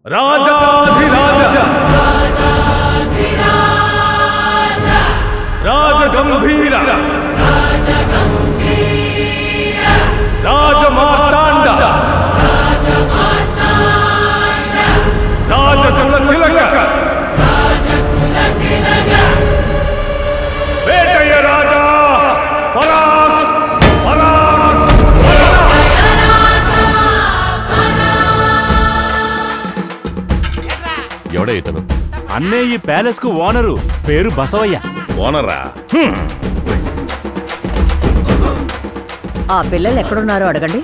రాజాధిరాజ రాజగంభీర రాజమార్తాండ రాజకుల తిలక వేటయ్య రాజా పరాక్ పరాక్ ఎవడే ఇతను అన్నే ఈ ప్యాలెస్ కు ఓనరు పేరు బసవయ్య ఓనరా ఆ పిల్లలు ఎక్కడున్నారో అడగండి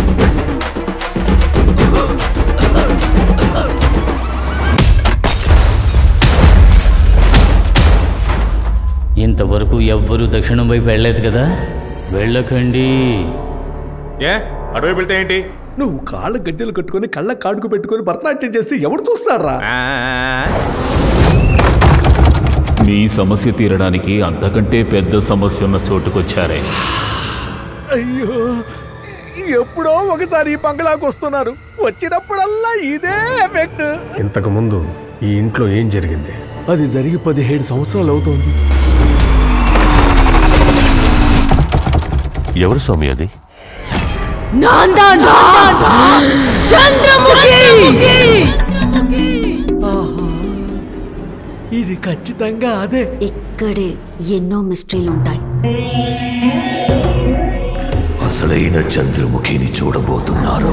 ఇంతవరకు ఎవ్వరూ దక్షిణం వైపు వెళ్ళలేదు కదా వెళ్ళకండి ఏ అడవి వెళ్తే ఏంటి నువ్వు కాళ్ళ గడ్డలు కట్టుకొని కళ్ళ కాడుకు పెట్టుకొని భరతనాట్యం చేస్తే ఎవడు చూస్తారా మీ సమస్య తీరడానికి అంతకంటే పెద్ద సమస్య ఉన్న చోటుకొచ్చారే అయ్యో ఎప్పుడో ఒకసారి ఈ బంగ్లాకు వస్తున్నారు వచ్చినప్పుడల్లా ఇదే ఎఫెక్ట్ ఇంతకు ముందు ఈ ఇంట్లో ఏం జరిగింది అది జరిగి పదిహేడు సంవత్సరాలు అవుతోంది ఎవరు స్వామి అది ఇది ఖచ్చితంగా అదే ఇక్కడే ఎన్నో మిస్టరీలు ఉంటాయి అసలైన చంద్రముఖిని చూడబోతున్నారు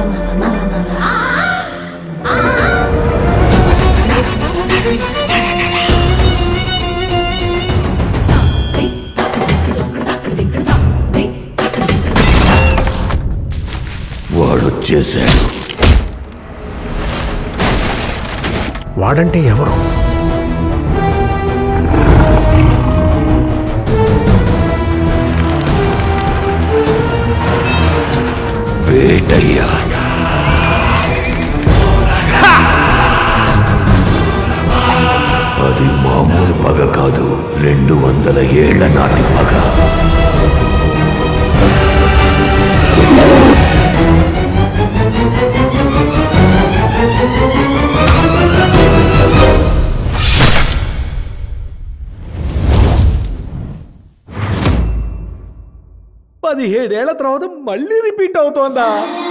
వాడొచ్చేశాడు వాడంటే ఎవరు వేటయ్యా అది మామూలు పగ కాదు రెండు వందల ఏళ్ల నాటి పగ పదిహేడేళ్ల తర్వాత మళ్ళీ రిపీట్ అవుతోందా